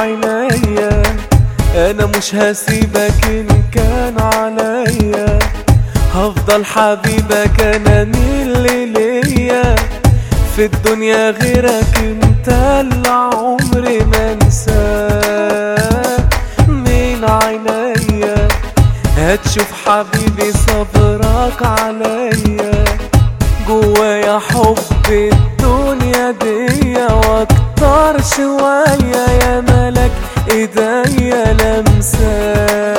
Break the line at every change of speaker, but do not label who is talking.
عينيا انا مش هسيبك ان كان عليا هفضل حبيبك انا مين اللي ليا في الدنيا غيرك انت اللي عمري ما انساه من عينيا هتشوف حبيبي صبرك عليا جوايا حب الدنيا دي واكتر شوية يا ملك ايديا لمساه